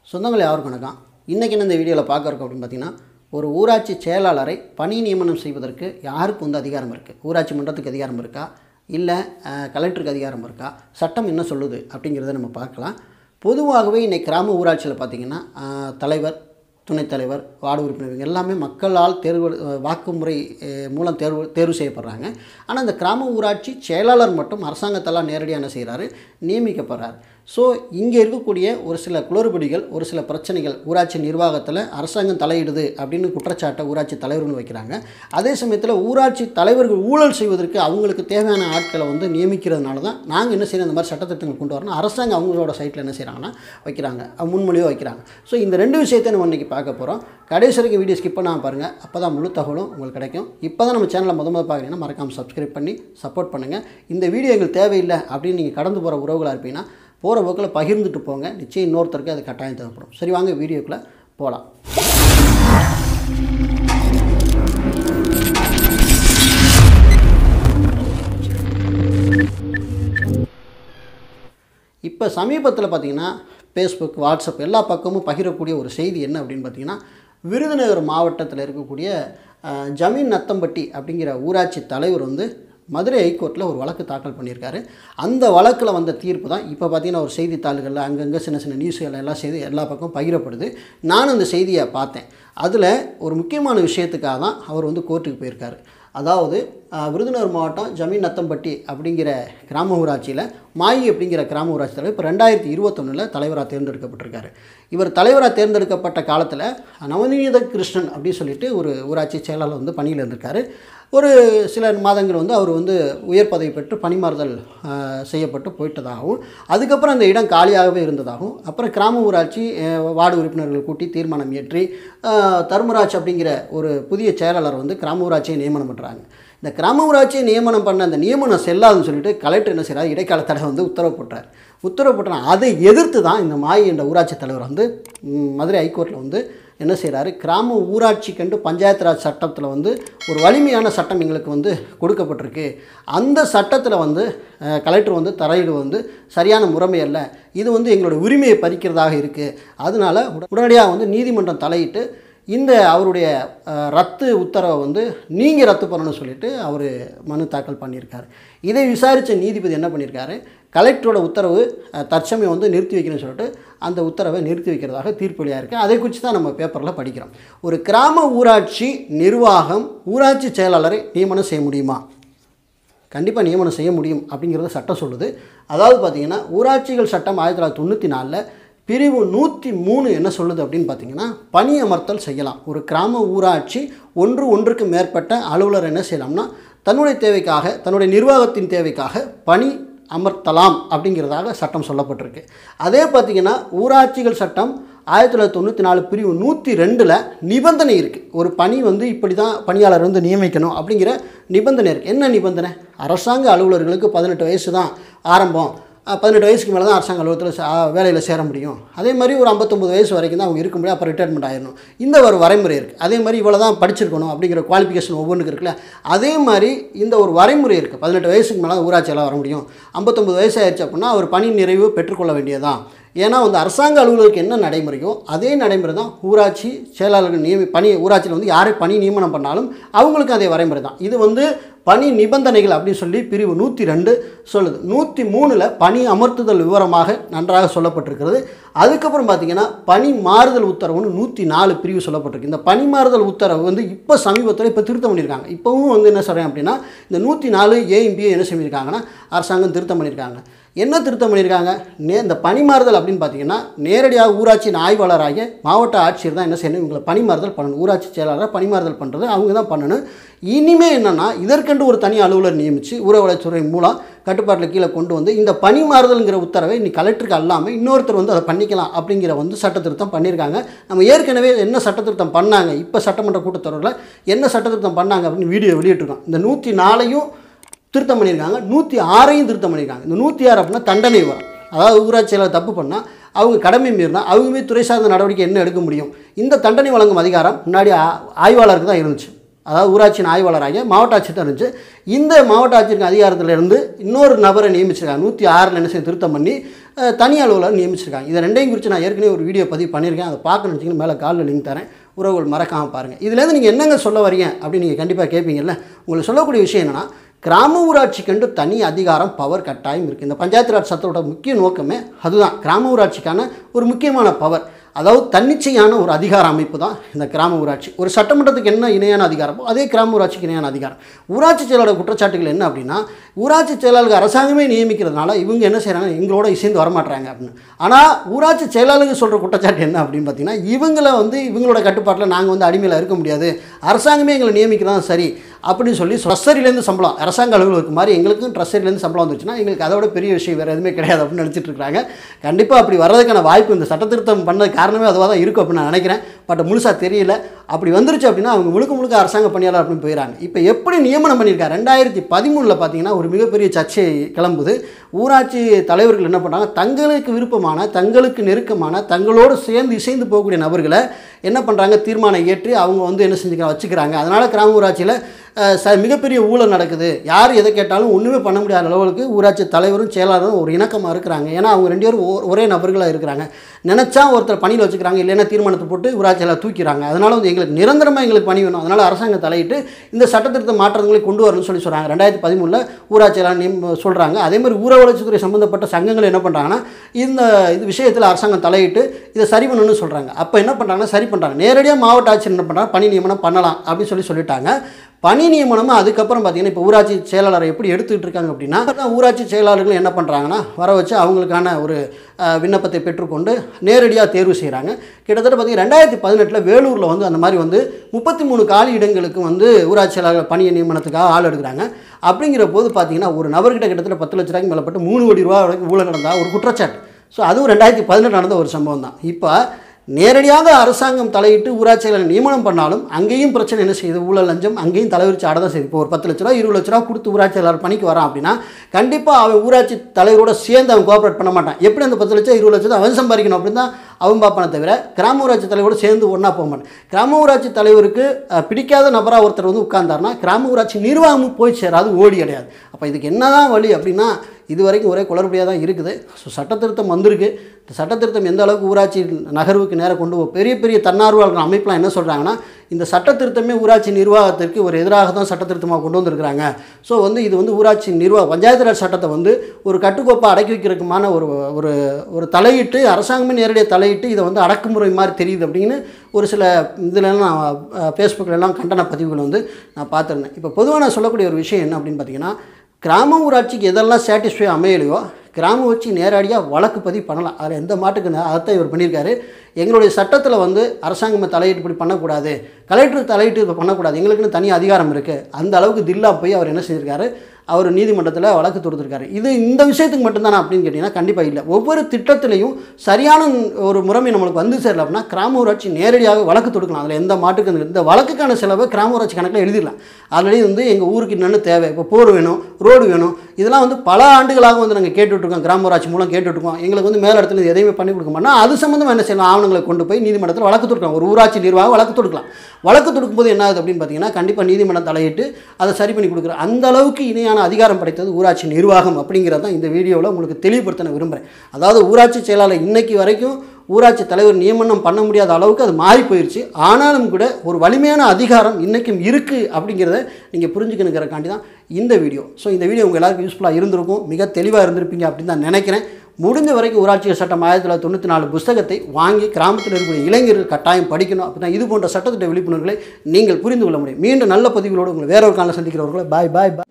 சொந்தங்கள் யாருக்கும் வணக்கம் இன்றைக்கி என்ன இந்த வீடியோவில் பார்க்க இருக்கோம் அப்படின்னு பார்த்தீங்கன்னா ஒரு ஊராட்சி செயலாளரை பணி நியமனம் செய்வதற்கு யாருக்கு வந்து அதிகாரம் இருக்குது ஊராட்சி மன்றத்துக்கு அதிகாரம் இருக்கா இல்லை அஹ், கலெக்டருக்கு அதிகாரம் இருக்கா சட்டம் என்ன சொல்லுது அப்படிங்கிறத நம்ம பார்க்கலாம் பொதுவாகவே இன்னைக்கு கிராம ஊராட்சியில் பார்த்திங்கன்னா அஹ், தலைவர் துணைத் தலைவர் வார்டு உறுப்பினர் இவங்க எல்லாமே மக்களால் தேர்வு அஹ், வாக்குமுறை அஹ், மூலம் தேர்வு தேர்வு செய்யப்படுறாங்க ஆனால் இந்த கிராம ஊராட்சி செயலாளர் மட்டும் அரசாங்கத்தால் நேரடியாக என்ன செய்கிறாரு நியமிக்கப்படுறார் ஸோ இங்கே இருக்கக்கூடிய ஒரு சில குளறுபடிகள் ஒரு சில பிரச்சனைகள் ஊராட்சி நிர்வாகத்தில் அரசாங்கம் தலையிடுது அப்படின்னு குற்றச்சாட்டை ஊராட்சி தலைவர்கள் வைக்கிறாங்க அதே சமயத்தில் ஊராட்சி தலைவர்கள் ஊழல் செய்வதற்கு அவங்களுக்கு தேவையான ஆட்களை வந்து நியமிக்கிறதுனால தான் நாங்கள் என்ன செய்யணும் இந்த மாதிரி சட்டத்திட்டங்கள் கொண்டு வரணும் அரசாங்கம் அவங்களோட சைட்டில் என்ன செய்கிறாங்கன்னா வைக்கிறாங்க அவங்க முன்மொழியாக வைக்கிறாங்க ஸோ இந்த ரெண்டு விஷயத்தை நம்ம இன்றைக்கி பார்க்க போகிறோம் கடைசி வரைக்கும் வீடியோ ஸ்கிப் பண்ணாமல் பாருங்கள் அப்போ தான் முழு தகவலும் உங்களுக்கு கிடைக்கும் இப்போ தான் நம்ம சேனலை முத முதல் பார்க்குறீங்கன்னா மறக்காமல் சப்ஸ்கிரைப் பண்ணி சப்போர்ட் பண்ணுங்கள் இந்த வீடியோ எங்களுக்கு தேவையில்லை அப்படின்னு நீங்கள் கடந்து போகிற உறவுகளாக இருப்பீங்கன்னா போகிற போக்கில் பகிர்ந்துட்டு போங்க நிச்சயம் இன்னொருத்தருக்கு அது கட்டாயம் தேவைப்படும் சரி வாங்க வீடியோக்குள்ளே போகலாம் இப்போ சமீபத்தில் பார்த்தீங்கன்னா ஃபேஸ்புக் வாட்ஸ்அப் எல்லா பக்கமும் பகிரக்கூடிய ஒரு செய்தி என்ன அப்படின்னு பார்த்தீங்கன்னா விருதுநகர் மாவட்டத்தில் இருக்கக்கூடிய அஹ், ஜமீன் நத்தம்பட்டி அப்படிங்கிற ஊராட்சி தலைவர் வந்து மதுரை ஹைகோர்ட்டில் ஒரு வழக்கு தாக்கல் பண்ணியிருக்காரு அந்த வழக்கில் வந்த தீர்ப்பு தான் இப்போ பார்த்தீங்கன்னா ஒரு செய்தித்தாள்களில் அங்கங்கே சின்ன சின்ன நியூஸ்கள் எல்லாம் செய்தி எல்லா பக்கம் பகிரப்படுது நானும் அந்த செய்தியை பார்த்தேன் அதில் ஒரு முக்கியமான விஷயத்துக்காக தான் அவர் வந்து கோர்ட்டுக்கு போயிருக்காரு அதாவது அஹ், விருதுநகர் மாவட்டம் ஜமீன் நத்தம்பட்டி அப்படிங்கிற கிராம ஊராட்சியில் மாயி அப்படிங்கிற கிராம ஊராட்சி தலைவர் இப்போ ரெண்டாயிரத்தி இருபத்தொன்னில் தலைவராக தேர்ந்தெடுக்கப்பட்டிருக்காரு இவர் தலைவராக தேர்ந்தெடுக்கப்பட்ட காலத்தில் நவநீத கிருஷ்ணன் அப்படின்னு சொல்லிட்டு ஒரு ஊராட்சி செயலாளர் வந்து பணியில் இருந்திருக்காரு ஒரு சில மாதங்கள் வந்து அவர் வந்து உயர் பதவி பெற்று பணிமாறுதல் அஹ், செய்யப்பட்டு போயிட்டதாகவும் அதுக்கப்புறம் அந்த இடம் காலியாகவே இருந்ததாகவும் அப்புறம் கிராம ஊராட்சி அஹ், வார்டு உறுப்பினர்கள் கூட்டி தீர்மானம் இயற்றி அஹ், தர்மராஜ் அப்படிங்கிற ஒரு புதிய செயலாளர் வந்து கிராம ஊராட்சியை நியமனம் பண்ணுறாங்க இந்த கிராம ஊராட்சியை நியமனம் பண்ண அந்த நியமனம் செல்லாதுன்னு சொல்லிட்டு கலெக்டர் என்ன செய்கிறார் இடைக்கால தடை வந்து உத்தரவு போட்டார் உத்தரவு போட்டார் அதை எதிர்த்து தான் இந்த மாயி என்ற ஊராட்சி தலைவர் வந்து ம், மதுரை ஹைகோர்ட்டில் வந்து என்ன செய்கிறாரு கிராம ஊராட்சி கண்டு பஞ்சாயத்து ராஜ் சட்டத்தில் வந்து ஒரு வலிமையான சட்டம் எங்களுக்கு வந்து கொடுக்கப்பட்டிருக்கு அந்த சட்டத்தில் வந்து அஹ், கலெக்டர் வந்து தரையீடு வந்து சரியான முறைமை அல்ல இது வந்து எங்களோட உரிமையை பறிக்கிறதாக இருக்குது அதனால உட- உடனடியாக வந்து நீதிமன்றம் தலையிட்டு இந்த அவருடைய அஹ், ரத்து உத்தரவை வந்து நீங்கள் ரத்து பண்ணணும்னு சொல்லிட்டு அவர் மனு தாக்கல் பண்ணியிருக்காரு இதை விசாரித்த நீதிபதி என்ன பண்ணியிருக்காரு கலெக்டரோட உத்தரவு அஹ், தற்சமயம் வந்து நிறுத்தி வைக்கணும்னு சொல்லிட்டு அந்த உத்தரவை நிறுத்தி வைக்கிறதாக தீர்ப்பு வெளியாயிருக்கு அதை குறித்து தான் நம்ம பேப்பரில் படிக்கிறோம் ஒரு கிராம ஊராட்சி நிர்வாகம் ஊராட்சி செயலாளரை நியமனம் செய்ய முடியுமா கண்டிப்பாக நியமனம் செய்ய முடியும் அப்படிங்கிறத சட்டம் சொல்லுது அதாவது பார்த்தீங்கன்னா ஊராட்சிகள் சட்டம் ஆயிரத்தி தொள்ளாயிரத்தி தொண்ணூற்றி நாலில் பிரிவு நூற்றி மூணு என்ன சொல்லுது அப்படின்னு பார்த்தீங்கன்னா பணி அமர்த்தல் செய்யலாம் ஒரு கிராம ஊராட்சி ஒன்று ஒன்றுக்கு மேற்பட்ட அலுவலர் என்ன செய்யலாம்னா தன்னுடைய தேவைக்காக தன்னுடைய நிர்வாகத்தின் தேவைக்காக பணி அமர்த்தலாம் அப்படிங்கிறதாக சட்டம் சொல்லப்பட்டிருக்கு அதே பார்த்திங்கன்னா ஊராட்சிகள் சட்டம் ஆயிரத்தி தொள்ளாயிரத்தி தொண்ணூற்றி நாலு பிரிவு நூற்றி ரெண்டில் நிபந்தனை இருக்குது ஒரு பணி வந்து இப்படி தான் பணியாளர் வந்து நியமிக்கணும் அப்படிங்கிற நிபந்தனை இருக்குது என்ன நிபந்தனை அரசாங்க அலுவலர்களுக்கு பதினெட்டு வயசு தான் ஆரம்பம் அஹ், பதினெட்டு வயசுக்கு மேலே தான் அரசாங்க அலுவலகத்தில் வேலையில் சேர முடியும் அதே மாதிரி ஒரு ஐம்பத்தொம்பது வயசு வரைக்கும் தான் அவங்க இருக்க முடியும் அப்போ ரிட்டையர்மெண்ட் ஆயிடணும் இந்த ஒரு வரைமுறை இருக்குது அதே மாதிரி இவ்வளோ தான் படிச்சிருக்கணும் அப்படிங்கிற குவாலிஃபிகேஷன் ஒவ்வொன்றுக்கு இருக்குல்ல அதே மாதிரி இந்த ஒரு வரைமுறை இருக்குது பதினெட்டு வயசுக்கு மேலே தான் ஊராட்சியெல்லாம் வர முடியும் ஐம்பத்தொம்பது வயசு ஆயிடுச்சு அப்படின்னா அவர் பணி நிறைவு பெற்றுக்கொள்ள வேண்டியதான் ஏன்னா வந்து அரசாங்க அலுவலருக்கு என்ன நடைமுறையோ அதே நடைமுறை தான் ஊராட்சி செயலாளர்கள் நியமி பணி ஊராட்சியில் வந்து யாரை பணி நியமனம் பண்ணாலும் அவங்களுக்கு அதே வரைமுறை தான் இது வந்து பணி நிபந்தனைகள் அப்படின்னு சொல்லி பிரிவு நூற்றி ரெண்டு சொல்லுது நூற்றி மூணில் பணி அமர்த்துதல் விவரமாக நன்றாக சொல்லப்பட்டிருக்கிறது அதுக்கப்புறம் பார்த்தீங்கன்னா பணி மாறுதல் உத்தரவுன்னு நூற்றி நாலு பிரிவு சொல்லப்பட்டிருக்கு இந்த பணி மாறுதல் உத்தரவு வந்து இப்போ சமீபத்தில் இப்போ திருத்தம் பண்ணியிருக்காங்க இப்போவும் வந்து என்ன சொல்கிறேன் அப்படின்னா இந்த நூற்றி நாலு ஏஎம்பிஏ என்ன செஞ்சுருக்காங்கன்னா அரசாங்கம் திருத்தம் பண்ணியிருக்காங்க என்ன திருத்தம் பண்ணியிருக்காங்க நே இந்த பணிமாறுதல் அப்படின்னு பார்த்தீங்கன்னா நேரடியாக ஊராட்சியின் ஆய்வாளராகிய மாவட்ட ஆட்சியர் தான் என்ன செய்யணும் இவங்களை பணிமாறுதல் பண்ணணும் ஊராட்சி செயலாளரை பணிமாறுதல் பண்ணுறது அவங்க தான் பண்ணணும் இனிமே என்னென்னா இதற்கென்று ஒரு தனி அலுவலர் நியமித்து ஊரகவளத்துறை மூலம் கட்டுப்பாட்டில் கீழே கொண்டு வந்து இந்த பணிமாறுதல்ங்கிற உத்தரவை இன்னைக்கு கலெக்டருக்கு அல்லாமல் இன்னொருத்தர் வந்து அதை பண்ணிக்கலாம் அப்படிங்கிற வந்து சட்ட திருத்தம் பண்ணியிருக்காங்க நம்ம ஏற்கனவே என்ன சட்ட திருத்தம் பண்ணாங்க இப்போ சட்டமன்ற கூட்டத்தொடரில் என்ன சட்ட திருத்தம் பண்ணாங்க அப்படின்னு வீடியோ வெளியிட்டிருக்கோம் இந்த நூற்றி நாலையும் திருத்தம் பண்ணியிருக்காங்க நூற்றி ஆறையும் திருத்தம் பண்ணியிருக்காங்க இந்த நூற்றி ஆறு அப்படின்னா தண்டனை வரும் அதாவது ஊராட்சி செயலர் தப்பு பண்ணால் அவங்க கடமை மீறினா அவங்க மீது துறை சார்ந்த நடவடிக்கை என்ன எடுக்க முடியும் இந்த தண்டனை வழங்கும் அதிகாரம் முன்னாடி ஆ- ஆய்வாளருக்கு தான் இருந்துச்சு அதாவது ஊராட்சியின் ஆய்வாளராகிய மாவட்ட ஆட்சியர் தான் இருந்துச்சு இந்த மாவட்ட ஆட்சியருக்கு அதிகாரத்தில் இருந்து இன்னொரு நபரை நியமிச்சிருக்காங்க நூற்றி ஆறில் என்ன செய்ய திருத்தம் பண்ணி அஹ், தனி அலுவலர் நியமிச்சிருக்காங்க இதை ரெண்டையும் குறித்து நான் ஏற்கனவே ஒரு வீடியோ பதிவு பண்ணியிருக்கேன் அதை பார்க்கணும்னு வச்சிங்கன்னா மேலே காலில் லிங்க் தரேன் உறவுகள் மறக்காமல் பாருங்கள் இதுலேருந்து நீங்கள் என்னங்க சொல்ல வரீங்க அப்படின்னு நீங்கள் கண்டிப்பாக கேட்பீங்கல்ல உங்களுக்கு சொல்லக்கூடிய விஷயம் என்னென்னா கிராம ஊராட்சிக்கென்று தனி அதிகாரம் பவர் கட்டாயம் இருக்குது இந்த பஞ்சாயத்து ராஜ் சட்டத்தோட முக்கிய நோக்கமே அதுதான் கிராம ஊராட்சிக்கான ஒரு முக்கியமான பவர் அதாவது தன்னிச்சையான ஒரு அதிகார அமைப்பு தான் இந்த கிராம ஊராட்சி ஒரு சட்டமன்றத்துக்கு என்ன இணையான அதிகாரமோ அதே கிராம ஊராட்சிக்கு இணையான அதிகாரம் ஊராட்சி செயலாளர் குற்றச்சாட்டுகள் என்ன அப்படின்னா ஊராட்சி செயலாளருக்கு அரசாங்கமே நியமிக்கிறதுனால இவங்க என்ன செய்கிறாங்க எங்களோட இசைந்து வரமாட்டாங்க அப்படின்னு ஆனால் ஊராட்சி செயலாளருக்கு சொல்கிற குற்றச்சாட்டு என்ன அப்படின்னு பார்த்தீங்கன்னா இவங்கள வந்து இவங்களோட கட்டுப்பாட்டில் நாங்கள் வந்து அடிமையில் இருக்க முடியாது அரசாங்கமே எங்களை நியமிக்கிறதா சரி அப்படின்னு சொல்லி ட்ரெஸரிலேருந்து சம்பளம் அரசாங்க அலுவலருக்கு மாதிரி எங்களுக்கும் ட்ரெஸரிலேருந்து சம்பளம் வந்துச்சுன்னா எங்களுக்கு அதை விட பெரிய விஷயம் வேறு எதுவுமே கிடையாது அப்படின்னு நினச்சிட்டு இருக்காங்க கண்டிப்பாக அப்படி வர்றதுக்கான வாய்ப்பு இந்த சட்ட திருத்தம் பண்ண காரணமே அதுவாக தான் இருக்கும் அப்படின்னு நான் நினைக்கிறேன் பட் முழுசாக தெரியல அப்படி வந்துருச்சு அப்படின்னா அவங்க முழுக்க முழுக்க அரசாங்க பணியாளர் அப்படின்னு போயிடறாங்க இப்போ எப்படி நியமனம் பண்ணியிருக்காங்க ரெண்டாயிரத்தி பதிமூணில் பார்த்தீங்கன்னா ஒரு மிகப்பெரிய சர்ச்சை கிளம்புது ஊராட்சி தலைவர்கள் என்ன பண்ணுறாங்க தங்களுக்கு விருப்பமான தங்களுக்கு நெருக்கமான தங்களோடு சேர்ந்து இசைந்து போகக்கூடிய நபர்களை என்ன பண்ணுறாங்க தீர்மானம் ஏற்றி அவங்க வந்து என்ன செஞ்சுக்கிறாங்க வச்சுக்கிறாங்க அதனால் கிராம ஊராட்சியில் அஹ், ச மிகப்பெரிய ஊழல் நடக்குது யார் எதை கேட்டாலும் ஒன்றுமே பண்ண முடியாத அளவுக்கு ஊராட்சி தலைவரும் செயலாளரும் ஒரு இணக்கமாக இருக்கிறாங்க ஏன்னா அவங்க ரெண்டு பேரும் ஒ- ஒரே நபர்களாக இருக்கிறாங்க நினச்சா ஒருத்தர் பணியில் வச்சுக்கிறாங்க இல்லைன்னா தீர்மானத்தை போட்டு ஊராட்சியில் தூக்கிறாங்க அதனால் வந்து எங்களுக்கு நிரந்தரமாக எங்களுக்கு பணி வேணும் அதனால் அரசாங்கம் தலையிட்டு இந்த சட்டத்திருத்த மாற்றங்களை கொண்டு வரணும்னு சொல்லி சொல்கிறாங்க ரெண்டாயிரத்தி பதிமூணில் ஊராட்சியெல்லாம் நியம் சொல்கிறாங்க அதே மாதிரி ஊர வளர்ச்சித்துறை சம்மந்தப்பட்ட சங்கங்கள் என்ன பண்ணுறாங்கன்னா இந்த இது விஷயத்தில் அரசாங்கம் தலையிட்டு இதை சரி பண்ணணும்னு சொல்கிறாங்க அப்போ என்ன பண்ணுறாங்கன்னா சரி பண்ணுறாங்க நேரடியாக மாவட்ட ஆட்சியர் என்ன பண்ணுறாங்க பணி நியமனம் பண்ணலாம் அப்படின்னு சொல்லி சொல்லிட்டாங்க பணி நியமனமும் அதுக்கப்புறம் பார்த்தீங்கன்னா இப்போ ஊராட்சி செயலாளரை எப்படி எடுத்துக்கிட்டு இருக்காங்க அப்படின்னா அதான் ஊராட்சி செயலாளர்கள் என்ன பண்ணுறாங்கன்னா வர வச்சு அவங்களுக்கான ஒரு அஹ், விண்ணப்பத்தை பெற்றுக்கொண்டு நேரடியாக தேர்வு செய்கிறாங்க கிட்டத்தட்ட பார்த்தீங்கன்னா ரெண்டாயிரத்தி பதினெட்டில் வேலூரில் வந்து அந்த மாதிரி வந்து முப்பத்தி மூணு காலி இடங்களுக்கு வந்து ஊராட்சி செயலாளர் பணி நியமனத்துக்காக ஆள் எடுக்கிறாங்க அப்படிங்கிற போது பார்த்தீங்கன்னா ஒரு நபர்கிட்ட கிட்டத்தட்ட பத்து லட்ச ரூபாய்க்கு மேலப்பட்டு மூணு கோடி ரூபா வரைக்கும் ஊழல் நடந்தா ஒரு குற்றச்சாட்டு ஸோ அதுவும் ரெண்டாயிரத்தி பதினெட்டு நடந்த ஒரு சம்பவம் தான் இப்போ நேரடியாக அரசாங்கம் தலையிட்டு ஊராட்சிகளை நியமனம் பண்ணாலும் அங்கேயும் பிரச்சனை என்ன செய்யுது ஊழல் லஞ்சம் அங்கேயும் தலைவிரிச்சு ஆட தான் செய்யுது இப்போ ஒரு பத்து லட்ச ரூபா இருபது லட்ச ரூபா கொடுத்து ஊராட்சி செயலாளர் பணிக்கு வரான் அப்படின்னா கண்டிப்பாக அவன் ஊராட்சி தலைவரோட சேர்ந்து அவன் கோஆப்ரேட் பண்ண மாட்டான் எப்படி அந்த பத்து லட்சம் இருபது லட்சத்தை அவன் சம்பாதிக்கணும் அப்படின்னு தான் அவன் பார்ப்பானே தவிர கிராம ஊராட்சி தலைவரோட சேர்ந்து ஒன்றா போக மாட்டான் கிராம ஊராட்சி தலைவருக்கு அஹ், பிடிக்காத நபராக ஒருத்தர் வந்து உட்கார்ந்தாருன்னா கிராம ஊராட்சி நிர்வாகமும் போய் சேராது ஓடி கிடையாது அப்போ இதுக்கு என்னதான் வழி அப்படின்னா இது வரைக்கும் ஒரே குளறுபடியாக தான் இருக்குது ஸோ சட்டத்திருத்தம் வந்திருக்கு இந்த சட்டத்திருத்தம் எந்த அளவுக்கு ஊராட்சி நகர்வுக்கு நேரம் கொண்டு போ பெரிய பெரிய தன்னார்வலர்கள் அமைப்புலாம் என்ன சொல்கிறாங்கன்னா இந்த சட்டத்திருத்தமே ஊராட்சி நிர்வாகத்திற்கு ஒரு எதிராக தான் சட்டத்திருத்தமாக கொண்டு வந்திருக்கிறாங்க ஸோ வந்து இது வந்து ஊராட்சி நிர்வாக பஞ்சாயத்து ராஜ் சட்டத்தை வந்து ஒரு கட்டுக்கோப்பாக அடக்கி வைக்கிறதுக்குமான ஒரு ஒரு ஒரு தலையிட்டு அரசாங்கமே நேரடியாக தலையிட்டு இதை வந்து அடக்குமுறை மாதிரி தெரியுது அப்படின்னு ஒரு சில இதுலலாம் நான் ஃபேஸ்புக்கிலலாம் கண்டன பதிவுகள் வந்து நான் பார்த்துருந்தேன் இப்போ பொதுவாக நான் சொல்லக்கூடிய ஒரு விஷயம் என்ன அப்படின்னு பார்த்தீங்கன்னா கிராம ஊராட்சிக்கு எதெல்லாம் சாட்டிஸ்ஃபை அமையலையோ கிராம ஊராட்சி நேரடியாக வழக்கு பதிவு பண்ணலாம் அதில் எந்த மாட்டுக்கு ந- அதைத்தான் இவர் பண்ணியிருக்காரு எங்களுடைய சட்டத்தில் வந்து அரசாங்கம் தலையிட்டு இப்படி பண்ணக்கூடாது கலெக்டர் தலையிட்டு இப்போ பண்ணக்கூடாது எங்களுக்குன்னு தனி அதிகாரம் இருக்குது அந்த அளவுக்கு தில்லா போய் அவர் என்ன செஞ்சிருக்காரு அவர் நீதிமன்றத்தில் வழக்கு தொடுத்திருக்காரு இது இந்த விஷயத்துக்கு மட்டும்தானா அப்படின்னு கேட்டிங்கன்னா கண்டிப்பாக இல்லை ஒவ்வொரு திட்டத்திலையும் சரியான ஒரு முறைமை நம்மளுக்கு வந்து சேரல அப்படின்னா கிராம ஊராட்சி நேரடியாக வழக்கு தொடுக்கலாம் அதில் எந்த மாட்டுக்கு அந்த- இந்த வழக்குக்கான செலவை கிராம ஊராட்சி கணக்கில் எழுதிடலாம் ஆல்ரெடி வந்து எங்கள் ஊருக்கு என்னென்ன தேவை இப்போ போர் வேணும் ரோடு வேணும் இதெல்லாம் வந்து பல ஆண்டுகளாக வந்து நாங்கள் கேட்டுட்ருக்கோம் கிராம ஊராட்சி மூலம் கேட்டுட்ருக்கோம் எங்களுக்கு வந்து மேல் இடத்துல இது எதையுமே பண்ணி கொடுக்க மாட்டோம் அது சம்மந்தமாக என்ன செய்யலாம் ஆவணங்களை கொண்டு போய் நீதிமன்றத்தில் வழக்கு தொடுக்கலாம் ஒரு ஊராட்சி நிர்வாகம் வழக்கு தொடுக்கலாம் வழக்கு தொடுக்கும்போது என்ன ஆகுது அப்படின்னு பார்த்தீங்கன்னா கண்டிப்பாக நீதிமன்றம் தலையிட்டு அதை சரி பண்ணி கொடுக்குற அந்த அளவுக்கு இணையான அதிகாரம் படைத்தது ஊராட்சி நிர்வாகம் அப்படிங்கிறத தான் இந்த வீடியோவில் உங்களுக்கு தெளிவுபடுத்த நான் விரும்புகிறேன் அதாவது ஊராட்சி செயலாளர் இன்னைக்கு வரைக்கும் ஊராட்சி தலைவர் நியமனம் பண்ண முடியாத அளவுக்கு அது மாறி போயிடுச்சு ஆனாலும் கூட ஒரு வலிமையான அதிகாரம் இன்றைக்கும் இருக்குது அப்படிங்கிறத நீங்கள் புரிஞ்சுக்கணுங்கிறக்காண்டி தான் இந்த வீடியோ ஸோ இந்த வீடியோ உங்கள் எல்லாருக்கும் யூஸ்ஃபுல்லாக இருந்திருக்கும் மிக தெளிவாக இருந்திருப்பீங்க அப்படின்னு தான் நினைக்கிறேன் முடிஞ்ச வரைக்கும் ஊராட்சி சட்டம் ஆயிரத்தி தொள்ளாயிரத்தி தொண்ணூற்றி நாலு புஸ்தகத்தை வாங்கி கிராமத்தில் இருக்கக்கூடிய இளைஞர்கள் கட்டாயம் படிக்கணும் அப்படின்னா இது போன்ற சட்டத்திட்ட விழிப்புணர்வுகளை நீங்கள் புரிந்து கொள்ள முடியும் மீண்டும் நல்ல பதிவுகளோடு உங்களை வேற ஒரு காலம் சந்திக்கிறவர்களை பாய் பாய் பாய்